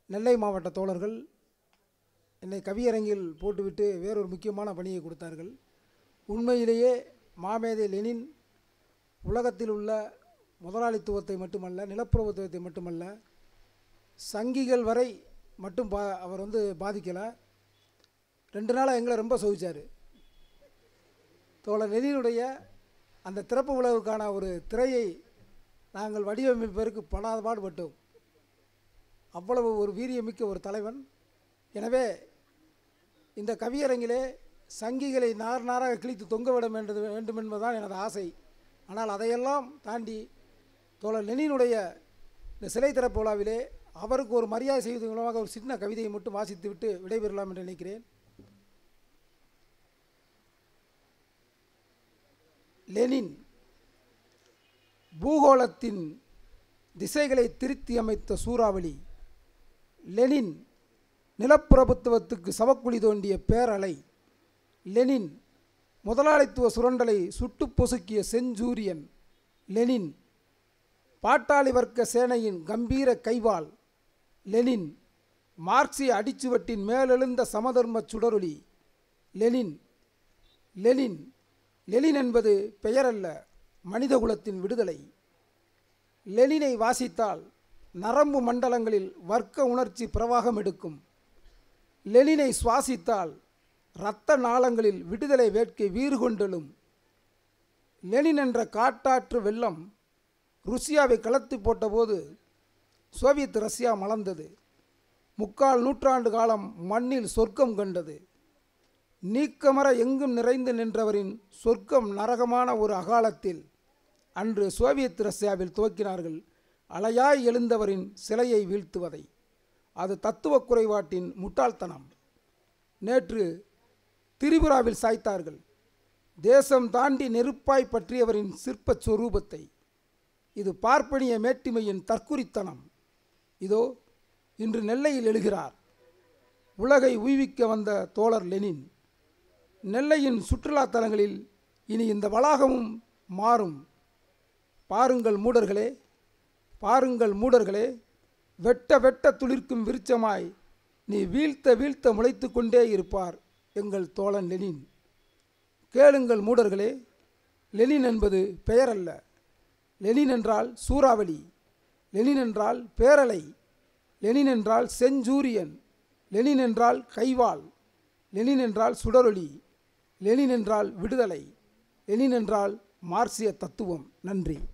நெல்லை மாவட்ட தோழர்கள் என்னை கவியரங்கில் போட்டுவிட்டு வேறொரு முக்கியமான பணியை கொடுத்தார்கள் உண்மையிலேயே மாமேதை லெனின் உலகத்தில் உள்ள முதலாளித்துவத்தை மட்டுமல்ல நிலப்பிரபுத்துவத்தை மட்டுமல்ல சங்கிகள் வரை மட்டும் பா அவர் வந்து பாதிக்கலை ரெண்டு நாளாக எங்களை ரொம்ப சோதிச்சார் தோழர் லெனினுடைய அந்த திறப்பு விழாவுக்கான ஒரு திரையை நாங்கள் வடிவமைப்பதற்கு படாத பாடுபட்டோம் அவ்வளவு ஒரு வீரியமிக்க ஒரு தலைவன் எனவே இந்த கவியரங்கிலே சங்கிகளை நார் நாராக கிழித்து தொங்க விட வேண்டது வேண்டும் என்பதுதான் எனது ஆசை ஆனால் அதையெல்லாம் தாண்டி தோழர் லெனினுடைய இந்த சிலை திறப்பு விழாவிலே அவருக்கு ஒரு மரியாதை செய்வது மூலமாக ஒரு சின்ன கவிதையை மட்டும் வாசித்துவிட்டு விடைபெறலாம் என்று நினைக்கிறேன் லெனின் பூகோளத்தின் திசைகளை திருத்தி அமைத்த சூறாவளி லெனின் நிலப்பிரபுத்துவத்துக்கு சவக்குழி தோண்டிய பேரலை லெனின் முதலாளித்துவ சுரண்டலை சுட்டு பொசுக்கிய செஞ்சூரியன் லெனின் பாட்டாளி வர்க்க சேனையின் கம்பீர கைவாள் லெனின் மார்க்சிய அடிச்சுவட்டின் மேலெழுந்த சமதர்ம சுடரொளி லெனின் லெனின் லெனின் என்பது பெயரல்ல மனிதகுலத்தின் விடுதலை லெனினை வாசித்தால் நரம்பு மண்டலங்களில் வர்க்க உணர்ச்சி பிரவாகம் எடுக்கும் லெனினை சுவாசித்தால் இரத்த நாளங்களில் விடுதலை வேட்கை வீறு கொண்டெழும் லெனின் என்ற காட்டாற்று வெள்ளம் ருசியாவை கலத்தி போட்டபோது சோவியத் ரஷ்யா மலர்ந்தது முக்கால் நூற்றாண்டு காலம் மண்ணில் சொர்க்கம் கண்டது நீக்கமர எங்கும் நிறைந்து நின்றவரின் சொர்க்கம் நரகமான ஒரு அகாலத்தில் அன்று சோவியத் ரஷ்யாவில் துவக்கினார்கள் அலையாய் எழுந்தவரின் சிலையை வீழ்த்துவதை அது தத்துவ குறைபாட்டின் முட்டாள்தனம் நேற்று திரிபுராவில் சாய்த்தார்கள் தேசம் தாண்டி நெருப்பாய் பற்றியவரின் சிற்பச் சொரூபத்தை இது பார்ப்பனிய மேட்டிமையின் தற்குறித்தனம் இதோ இன்று நெல்லையில் எழுகிறார் உலகை உய்விக்க வந்த தோழர் லெனின் நெல்லையின் சுற்றுலா தலங்களில் இனி இந்த வளாகமும் மாறும் பாருங்கள் மூடர்களே பாருங்கள் மூடர்களே வெட்ட வெட்ட துளிர்க்கும் விருச்சமாய் நீ வீழ்த்த வீழ்த்த முளைத்து கொண்டே இருப்பார் எங்கள் தோழன் லெனின் கேளுங்கள் மூடர்களே லெனின் என்பது பெயரல்ல லெனின் என்றால் சூறாவளி லெனின் என்றால் பேரலை லெனின் என்றால் செஞ்சூரியன் லெனின் என்றால் கைவாள் லெனின் என்றால் சுடரொளி லெனின் என்றால் விடுதலை லெனின் என்றால் மார்க்சிய தத்துவம் நன்றி